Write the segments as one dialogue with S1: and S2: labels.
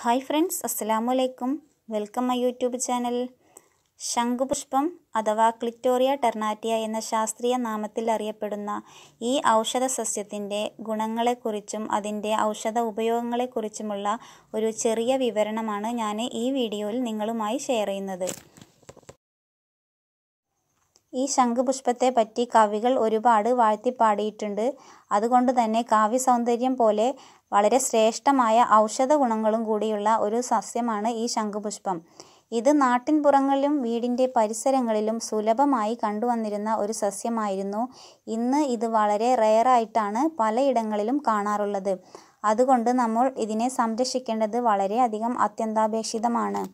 S1: hi friends അസ്സലാമു അലൈക്കും welcome my YouTube channel ശംഖുപുഷ്പം അഥവാ ക്ലിറ്റോറിയ ടെർണാറ്റിയ എന്ന ശാസ്ത്രീയ നാമത്തിൽ അറിയപ്പെടുന്ന ഈ ഔഷധ സസ്യത്തിൻ്റെ ഗുണങ്ങളെക്കുറിച്ചും അതിൻ്റെ ഔഷധ ഉപയോഗങ്ങളെക്കുറിച്ചുമുള്ള ഒരു ചെറിയ വിവരണമാണ് ഞാൻ ഈ വീഡിയോയിൽ നിങ്ങളുമായി ഷെയർ ചെയ്യുന്നത് ഈ ശംഖുപുഷ്പത്തെ പറ്റി കവികൾ ഒരുപാട് വാഴ്ത്തിപ്പാടിയിട്ടുണ്ട് അതുകൊണ്ട് തന്നെ കാവ്യ സൗന്ദര്യം പോലെ വളരെ ശ്രേഷ്ഠമായ ഔഷധ ഗുണങ്ങളും കൂടിയുള്ള ഒരു സസ്യമാണ് ഈ ശംഖുപുഷ്പം ഇത് നാട്ടിൻപുറങ്ങളിലും വീടിൻ്റെ പരിസരങ്ങളിലും സുലഭമായി കണ്ടുവന്നിരുന്ന ഒരു സസ്യമായിരുന്നു ഇന്ന് ഇത് വളരെ റെയറായിട്ടാണ് പലയിടങ്ങളിലും കാണാറുള്ളത് അതുകൊണ്ട് നമ്മൾ ഇതിനെ സംരക്ഷിക്കേണ്ടത് വളരെയധികം അത്യന്താപേക്ഷിതമാണ്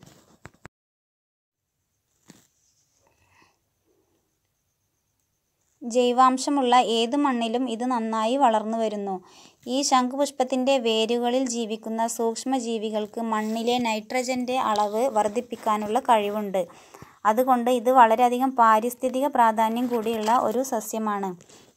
S1: ജൈവാംശമുള്ള ഏത് മണ്ണിലും ഇത് നന്നായി വളർന്നു വരുന്നു ഈ ശംഖുപുഷ്പത്തിൻ്റെ വേരുകളിൽ ജീവിക്കുന്ന സൂക്ഷ്മജീവികൾക്ക് മണ്ണിലെ നൈട്രജൻ്റെ അളവ് വർദ്ധിപ്പിക്കാനുള്ള കഴിവുണ്ട് അതുകൊണ്ട് ഇത് വളരെയധികം പാരിസ്ഥിതിക പ്രാധാന്യം കൂടിയുള്ള ഒരു സസ്യമാണ്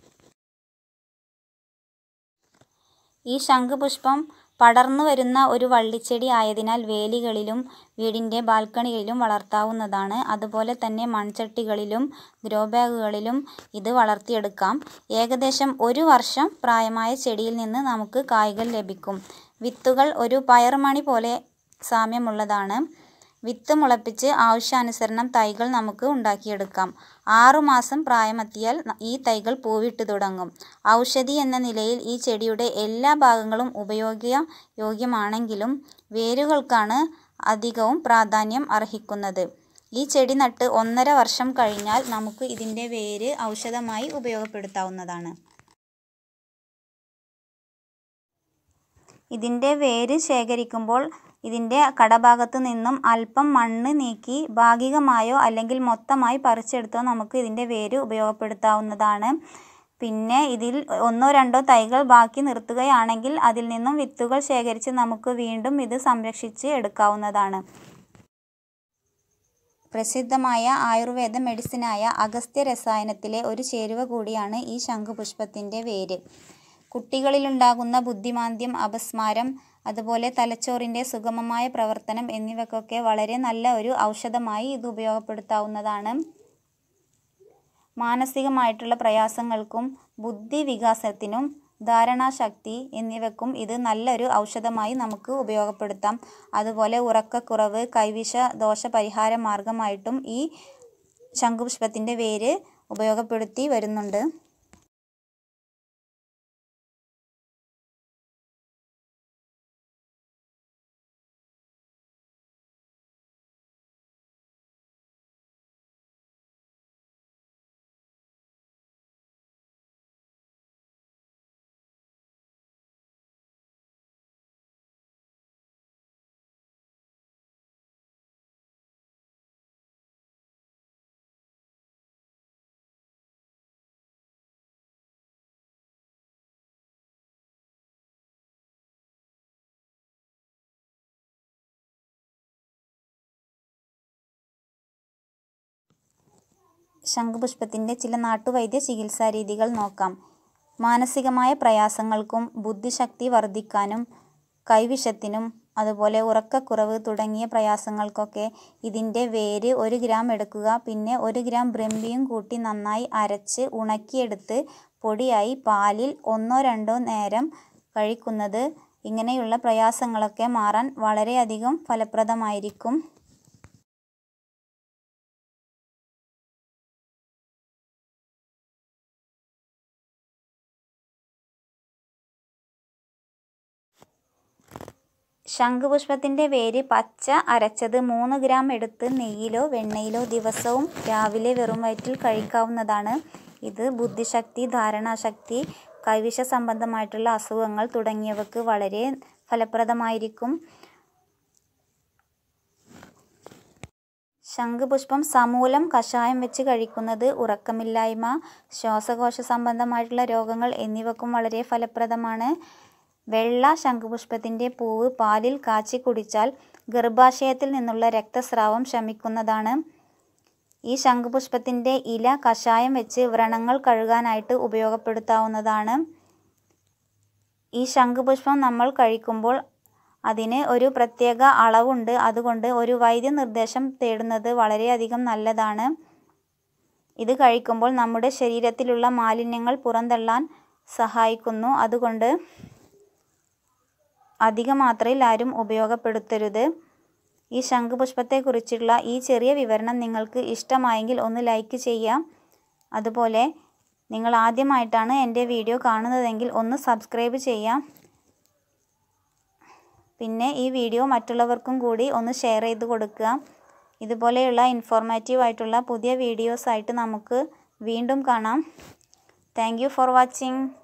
S1: ഈ ശംഖുപുഷ്പം പടർന്നു വരുന്ന ഒരു വള്ളിച്ചെടി ആയതിനാൽ വേലികളിലും വീടിൻ്റെ ബാൽക്കണികളിലും വളർത്താവുന്നതാണ് അതുപോലെ തന്നെ മൺചട്ടികളിലും ഗ്രോ ബാഗുകളിലും ഇത് വളർത്തിയെടുക്കാം ഏകദേശം ഒരു വർഷം പ്രായമായ ചെടിയിൽ നിന്ന് നമുക്ക് കായ്കൾ ലഭിക്കും വിത്തുകൾ ഒരു പയറുമണി പോലെ സാമ്യമുള്ളതാണ് വിത്ത് മുളപ്പിച്ച് ആവശ്യാനുസരണം തൈകൾ നമുക്ക് ഉണ്ടാക്കിയെടുക്കാം ആറുമാസം പ്രായമെത്തിയാൽ ഈ തൈകൾ പൂവിട്ട് തുടങ്ങും ഔഷധി എന്ന നിലയിൽ ഈ ചെടിയുടെ എല്ലാ ഭാഗങ്ങളും ഉപയോഗ യോഗ്യമാണെങ്കിലും വേരുകൾക്കാണ് അധികവും പ്രാധാന്യം അർഹിക്കുന്നത് ഈ ചെടി നട്ട് ഒന്നര വർഷം കഴിഞ്ഞാൽ നമുക്ക് ഇതിൻ്റെ വേര് ഔഷധമായി ഉപയോഗപ്പെടുത്താവുന്നതാണ് ഇതിൻ്റെ വേര് ശേഖരിക്കുമ്പോൾ ഇതിൻ്റെ കടഭാഗത്ത് നിന്നും അല്പം മണ്ണ് നീക്കി ഭാഗികമായോ അല്ലെങ്കിൽ മൊത്തമായി പറിച്ചെടുത്തോ നമുക്ക് ഇതിൻ്റെ വേര് ഉപയോഗപ്പെടുത്താവുന്നതാണ് പിന്നെ ഇതിൽ ഒന്നോ രണ്ടോ തൈകൾ ബാക്കി നിർത്തുകയാണെങ്കിൽ അതിൽ നിന്നും വിത്തുകൾ ശേഖരിച്ച് നമുക്ക് വീണ്ടും ഇത് സംരക്ഷിച്ച് എടുക്കാവുന്നതാണ് പ്രസിദ്ധമായ ആയുർവേദ മെഡിസിനായ അഗസ്ത്യ രസായനത്തിലെ ഒരു ചേരുവ കൂടിയാണ് ഈ ശംഖുപുഷ്പത്തിൻ്റെ വേര് കുട്ടികളിലുണ്ടാകുന്ന ബുദ്ധിമാന്ദ്യം അപസ്മാരം അതുപോലെ തലച്ചോറിൻ്റെ സുഗമമായ പ്രവർത്തനം എന്നിവയ്ക്കൊക്കെ വളരെ നല്ല ഒരു ഔഷധമായി ഇത് ഉപയോഗപ്പെടുത്താവുന്നതാണ് മാനസികമായിട്ടുള്ള പ്രയാസങ്ങൾക്കും ബുദ്ധി വികാസത്തിനും ധാരണാശക്തി എന്നിവയ്ക്കും ഇത് നല്ലൊരു ഔഷധമായി നമുക്ക് ഉപയോഗപ്പെടുത്താം അതുപോലെ ഉറക്കക്കുറവ് കൈവിഷ ദോഷ പരിഹാര മാർഗമായിട്ടും ഈ ശംഖുപുഷ്പത്തിൻ്റെ വേര് ഉപയോഗപ്പെടുത്തി വരുന്നുണ്ട് ശംഖുപുഷ്പത്തിൻ്റെ ചില നാട്ടുവൈദ്യ ചികിത്സാ രീതികൾ നോക്കാം മാനസികമായ പ്രയാസങ്ങൾക്കും ബുദ്ധിശക്തി വർദ്ധിക്കാനും കൈവിഷത്തിനും അതുപോലെ ഉറക്കക്കുറവ് തുടങ്ങിയ പ്രയാസങ്ങൾക്കൊക്കെ ഇതിൻ്റെ വേര് ഒരു ഗ്രാം എടുക്കുക പിന്നെ ഒരു ഗ്രാം ബ്രഹ്മിയും കൂട്ടി നന്നായി അരച്ച് ഉണക്കിയെടുത്ത് പൊടിയായി പാലിൽ ഒന്നോ രണ്ടോ നേരം കഴിക്കുന്നത് ഇങ്ങനെയുള്ള പ്രയാസങ്ങളൊക്കെ മാറാൻ വളരെയധികം ഫലപ്രദമായിരിക്കും ശംഖുപുഷ്പത്തിൻ്റെ വേര് പച്ച അരച്ചത് മൂന്ന് ഗ്രാം എടുത്ത് നെയ്യിലോ വെണ്ണയിലോ ദിവസവും രാവിലെ വെറും വയറ്റിൽ കഴിക്കാവുന്നതാണ് ഇത് ബുദ്ധിശക്തി ധാരണാശക്തി കൈവിഷ സംബന്ധമായിട്ടുള്ള അസുഖങ്ങൾ തുടങ്ങിയവക്ക് വളരെ ഫലപ്രദമായിരിക്കും ശംഖുപുഷ്പം സമൂലം കഷായം വെച്ച് കഴിക്കുന്നത് ഉറക്കമില്ലായ്മ ശ്വാസകോശ സംബന്ധമായിട്ടുള്ള രോഗങ്ങൾ എന്നിവക്കും വളരെ ഫലപ്രദമാണ് വെള്ള ശംഖുപുഷ്പത്തിൻ്റെ പൂവ് പാലിൽ കാച്ചി കുടിച്ചാൽ ഗർഭാശയത്തിൽ നിന്നുള്ള രക്തസ്രാവം ശമിക്കുന്നതാണ് ഈ ശംഖുപുഷ്പത്തിൻ്റെ ഇല കഷായം വെച്ച് വ്രണങ്ങൾ കഴുകാനായിട്ട് ഉപയോഗപ്പെടുത്താവുന്നതാണ് ഈ ശംഖുപുഷ്പം നമ്മൾ കഴിക്കുമ്പോൾ അതിന് ഒരു പ്രത്യേക അളവുണ്ട് അതുകൊണ്ട് ഒരു വൈദ്യനിർദ്ദേശം തേടുന്നത് വളരെയധികം നല്ലതാണ് ഇത് കഴിക്കുമ്പോൾ നമ്മുടെ ശരീരത്തിലുള്ള മാലിന്യങ്ങൾ പുറന്തള്ളാൻ സഹായിക്കുന്നു അതുകൊണ്ട് അധിക മാത്രയിൽ ആരും ഉപയോഗപ്പെടുത്തരുത് ഈ ശംഖുപുഷ്പത്തെക്കുറിച്ചുള്ള ഈ ചെറിയ വിവരണം നിങ്ങൾക്ക് ഇഷ്ടമായെങ്കിൽ ഒന്ന് ലൈക്ക് ചെയ്യാം അതുപോലെ നിങ്ങൾ ആദ്യമായിട്ടാണ് എൻ്റെ വീഡിയോ കാണുന്നതെങ്കിൽ ഒന്ന് സബ്സ്ക്രൈബ് ചെയ്യാം പിന്നെ ഈ വീഡിയോ മറ്റുള്ളവർക്കും കൂടി ഒന്ന് ഷെയർ ചെയ്ത് കൊടുക്കുക ഇതുപോലെയുള്ള ഇൻഫോർമാറ്റീവ് ആയിട്ടുള്ള പുതിയ വീഡിയോസ് ആയിട്ട് നമുക്ക് വീണ്ടും കാണാം താങ്ക് ഫോർ വാച്ചിങ്